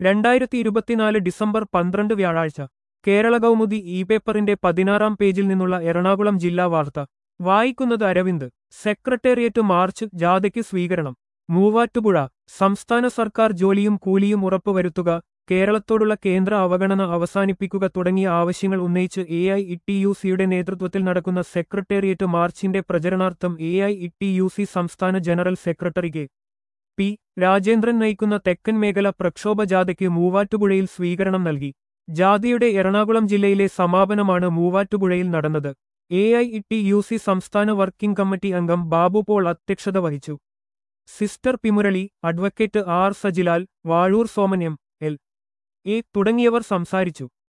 രണ്ടായിരത്തി ഇരുപത്തിനാല് ഡിസംബർ പന്ത്രണ്ട് വ്യാഴാഴ്ച കേരള കൗമുദി ഇ പേപ്പറിന്റെ പതിനാറാം പേജിൽ നിന്നുള്ള എറണാകുളം ജില്ലാ വാർത്ത വായിക്കുന്നത് അരവിന്ദ് സെക്രട്ടേറിയറ്റ് മാർച്ച് ജാഥയ്ക്ക് സ്വീകരണം മൂവാറ്റുപുഴ സംസ്ഥാന സർക്കാർ ജോലിയും കൂലിയും ഉറപ്പുവരുത്തുക കേരളത്തോടുള്ള കേന്ദ്ര അവഗണന അവസാനിപ്പിക്കുക തുടങ്ങിയ ആവശ്യങ്ങൾ ഉന്നയിച്ച് A I E T U സിയുടെ നേതൃത്വത്തിൽ നടക്കുന്ന സെക്രട്ടേറിയറ്റ് മാർച്ചിന്റെ പ്രചരണാർത്ഥം A I E T U C സംസ്ഥാന general secretary K P Rajendran നയിക്കുന്ന തെക്കൻ മേഖല പ്രക്ഷോഭ ജാഥയ്ക്ക് മൂവാറ്റുപുഴയിൽ സ്വീകരണം നൽകി ജാഥയുടെ എറണാകുളം ജില്ലയിലെ സമാപനമാണ് മൂവാറ്റുപുഴയിൽ നടന്നത് A I E T U C സംസ്ഥാന വർക്കിംഗ് കമ്മിറ്റി അംഗം ബാബു പോൾ അധ്യക്ഷത വഹിച്ചു സിസ്റ്റർ പിമുരളി advocate R Sajilal Vazhoor Soman M L A തുടങ്ങിയവർ സംസാരിച്ചു